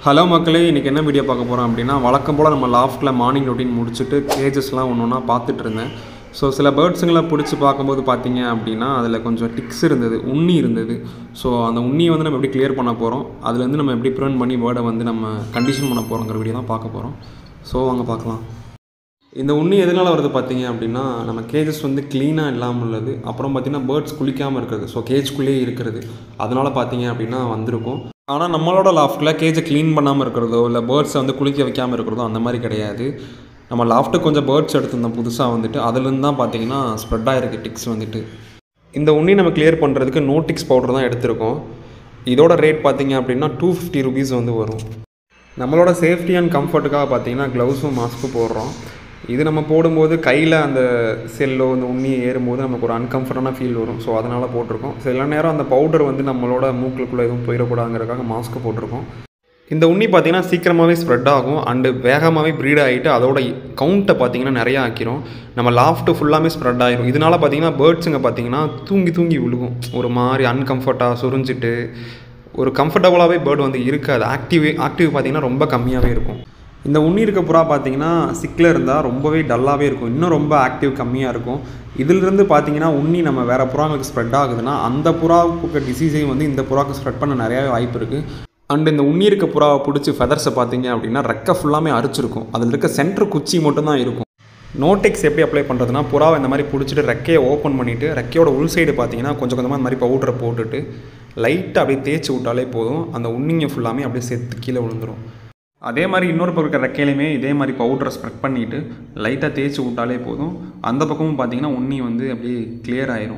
hello மக்களே இன்றைக்கி என்ன வீடியோ பார்க்க போகிறோம் அப்படின்னா வழக்கம் போல் நம்ம லாஃப்ட்டில் மார்னிங் ரொட்டீன் முடிச்சுட்டு கேஜஸ்லாம் ஒன்று ஒன்றா பார்த்துட்டு இருந்தேன் ஸோ சில பேர்ட்ஸுங்களை பிடிச்சி பார்க்கும்போது பார்த்தீங்க அப்படின்னா அதில் கொஞ்சம் டிக்ஸ் இருந்தது உண்ணி இருந்தது ஸோ அந்த உண்ணியை வந்து நம்ம எப்படி கிளியர் பண்ண போகிறோம் அதுலேருந்து நம்ம எப்படி ப்ரிவென்ட் பண்ணி பேர்டை வந்து நம்ம கண்டிஷன் பண்ண போகிறோங்கிற வீடியோ தான் பார்க்க போகிறோம் ஸோ வாங்க பார்க்கலாம் இந்த உண்ணி எதனால் வருது பார்த்தீங்க அப்படின்னா நம்ம கேஜஸ் வந்து க்ளீனாக இல்லாமல் உள்ளது அப்புறம் பார்த்தீங்கன்னா பேர்ட்ஸ் குளிக்காமல் இருக்கிறது ஸோ கேஜ்குள்ளேயே இருக்கிறது அதனால் பார்த்தீங்க அப்படின்னா வந்திருக்கும் ஆனால் நம்மளோட லாஃப்ட்டில் கேஜை க்ளீன் பண்ணாமல் இருக்கிறதோ இல்லை பேர்ட்ஸை வந்து குளிக்க வைக்காமல் இருக்கிறதோ அந்த மாதிரி கிடையாது நம்ம லாஃப்ட்டு கொஞ்சம் பேர்ட்ஸ் எடுத்திருந்தோம் புதுசாக வந்துட்டு அதுலேருந்து தான் பார்த்தீங்கன்னா ஸ்ப்ரெட் ஆகிருக்கு டிக்ஸ் வந்துட்டு இந்த உண்ணி நம்ம கிளியர் பண்ணுறதுக்கு நோட்டிக்ஸ் பவுடர் தான் எடுத்திருக்கோம் இதோட ரேட் பார்த்தீங்க அப்படின்னா டூ ஃபிஃப்டி ருபீஸ் வந்து வரும் நம்மளோட சேஃப்டி அண்ட் கம்ஃபர்ட்டுக்காக பார்த்தீங்கன்னா க்ளவுஸும் மாஸ்க்கும் போடுறோம் இது நம்ம போடும்போது கையில் அந்த செல்லோ இந்த உண்ணி ஏறும்போது நமக்கு ஒரு அன்கம்ஃபர்டான ஃபீல் வரும் ஸோ அதனால் போட்டிருக்கோம் சில நேரம் அந்த பவுடர் வந்து நம்மளோட மூக்குக்குள்ளே எதுவும் போயிடக்கூடாதுங்கிறதுக்காக மாஸ்க்கு போட்டிருக்கோம் இந்த உண்ணி பார்த்தீங்கன்னா சீக்கிரமாகவே ஸ்ப்ரெட் ஆகும் அண்டு வேகமாகவே ப்ரீட் ஆகிட்டு அதோட கவுண்ட்டை பார்த்தீங்கன்னா நிறையா ஆக்கிரும் நம்ம லாஃப்ட்டு ஃபுல்லாமே ஸ்ப்ரெட் ஆகிரும் இதனால் பார்த்தீங்கன்னா பேர்ட்ஸுங்க பார்த்தீங்கன்னா தூங்கி தூங்கி விழுகும் ஒரு மாதிரி அன்கம்ஃபர்ட்டாக சுரிஞ்சிட்டு ஒரு கம்ஃபர்டபுளாகவே பேர்டு வந்து இருக்காது ஆக்டிவ் ஆக்டிவ் பார்த்தீங்கன்னா ரொம்ப கம்மியாகவே இருக்கும் இந்த உண்ணி இருக்க புறா பார்த்தீங்கன்னா சிக்கில் இருந்தால் ரொம்பவே டல்லாகவே இருக்கும் இன்னும் ரொம்ப ஆக்டிவ் கம்மியாக இருக்கும் இதிலிருந்து பார்த்தீங்கன்னா உண்ணி நம்ம வேறு புறாங்களுக்கு ஸ்ப்ரெட் ஆகுதுன்னா அந்த புறாவுக்கு டிசீஸையும் வந்து இந்த புறாவுக்கு ஸ்ப்ரெட் பண்ண நிறையாவே வாய்ப்பு இருக்குது அண்ட் இந்த உண்ணி இருக்க புறாவை பிடிச்சி ஃபெதர்ஸை பார்த்தீங்க அப்படின்னா ரெக்கை ஃபுல்லாமே அரிச்சிருக்கும் அதில் இருக்க சென்டர் குச்சி மட்டும்தான் இருக்கும் நோடெக்ஸ் எப்படி அப்ளை பண்ணுறதுனா புறாவை இந்த மாதிரி பிடிச்சிட்டு ரெக்கையை ஓப்பன் பண்ணிவிட்டு ரெக்கையோட உள் சைடு பார்த்தீங்கன்னா கொஞ்சம் கொஞ்சமாக இந்த மாதிரி பவுடரை போட்டுட்டு லைட்டாக அப்படியே தேய்ச்சி விட்டாலே போதும் அந்த உண்ணிங்க ஃபுல்லாமே அப்படியே செத்து கீழே விழுந்துடும் அதே மாதிரி இன்னொரு பக்கம் இருக்க ரெக்கையிலையுமே இதே மாதிரி பவுடரை ஸ்ப்ரெட் பண்ணிவிட்டு லைட்டாக தேய்ச்சி விட்டாலே போதும் அந்த பக்கமும் பார்த்தீங்கன்னா உண்ணி வந்து அப்படியே கிளியர் ஆயிரும்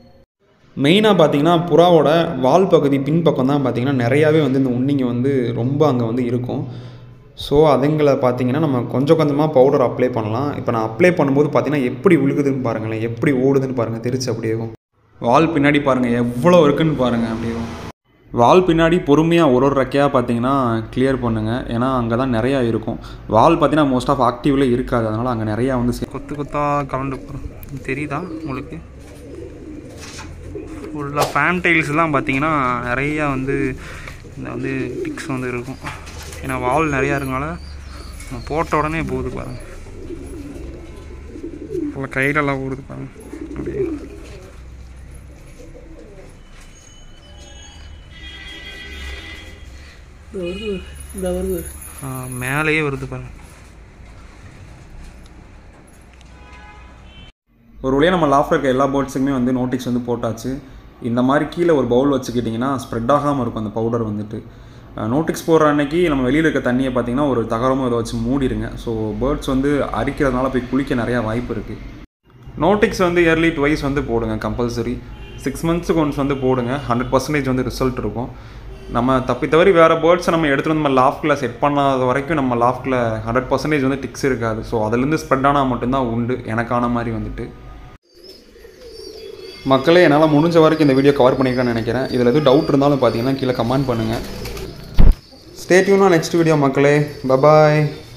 மெயினாக பார்த்தீங்கன்னா புறாவோட வால் பகுதி பின்பக்கம் தான் பார்த்தீங்கன்னா நிறையாவே வந்து இந்த உண்ணிங்க வந்து ரொம்ப அங்கே வந்து இருக்கும் ஸோ அதுங்களை பார்த்தீங்கன்னா நம்ம கொஞ்சம் கொஞ்சமாக பவுடர் அப்ளை பண்ணலாம் இப்போ நான் அப்ளை பண்ணும்போது பார்த்தீங்கன்னா எப்படி விழுகுதுன்னு பாருங்களேன் எப்படி ஓடுதுன்னு பாருங்கள் தெரிச்சு அப்படியே வால் பின்னாடி பாருங்கள் எவ்வளோ இருக்குன்னு பாருங்கள் அப்படியே வால் பின்னாடி பொறுமையாக ஒரு ஒரு ரெக்கையாக பார்த்தீங்கன்னா கிளியர் பண்ணுங்கள் ஏன்னா அங்கே தான் நிறையா இருக்கும் வால் பார்த்தீங்கன்னா மோஸ்ட் ஆஃப் ஆக்டிவில் இருக்காது அதனால் அங்கே நிறையா வந்து சே- கொத்து கொத்தா கலந்து போகிறோம் தெரியுதா உங்களுக்கு ஃபுல்லாக ஃபேன் டைல்ஸ்லாம் பார்த்தீங்கன்னா நிறையா வந்து இந்த வந்து டிக்ஸ் வந்து இருக்கும் ஏன்னா வால் நிறையா இருக்கனால நம்ம போட்ட உடனே போகுது பாருங்க ஃபுல்லாக கையிலலாம் ஊறுது பாருங்க அப்படியே ஆ, மேலேயே வருது பாருங்க ஒரு வழியாக நம்ம லாஃப்ட் இருக்க எல்லா பேர்ட்ஸுக்குமே வந்து நோட்டீஸ் வந்து போட்டாச்சு இந்த மாதிரி கீழே ஒரு பவுல் வச்சுக்கிட்டிங்கன்னா ஸ்ப்ரெட் ஆகாமல் இருக்கும் அந்த பவுடர் வந்துட்டு நோட்டிக்ஸ் போடுற அன்னைக்கு நம்ம வெளியில் இருக்க தண்ணியை பார்த்தீங்கன்னா ஒரு தகரமோ இதை வச்சு மூடிடுங்க ஸோ பேர்ட்ஸ் வந்து அரிக்கிறதுனால போய் குளிக்க நிறையா வாய்ப்பு இருக்குது நோட்டிக்ஸ் வந்து இயர்லி ட்வைஸ் வந்து போடுங்க கம்பல்சரி சிக்ஸ் மந்த்ஸுக்கு ஒன்ஸ் வந்து போடுங்க ஹண்ட்ரட் பர்சன்டேஜ் வந்து ரிசல்ட் இருக்கும் நம்ம தப்பி தவறி வேறு பேர்ட்ஸை நம்ம எடுத்துகிட்டு வந்து நம்ம லாஃப்டில் செட் பண்ணாத வரைக்கும் நம்ம லாஃப்டில் ஹண்ட்ரட் பர்சன்டேஜ் வந்து டிக்ஸ் இருக்காது ஸோ அதுலேருந்து ஸ்ப்ரெட் ஆனால் மட்டும்தான் உண்டு எனக்கான மாதிரி வந்துட்டு மக்களே என்னால் முடிஞ்ச வரைக்கும் இந்த வீடியோ கவர் பண்ணியிருக்கேன்னு நினைக்கிறேன் இதில் எதுவும் டவுட் இருந்தாலும் பார்த்தீங்கன்னா கீழே கமெண்ட் பண்ணுங்கள் ஸ்டேட்யூனா நெக்ஸ்ட் வீடியோ மக்களே பபாய்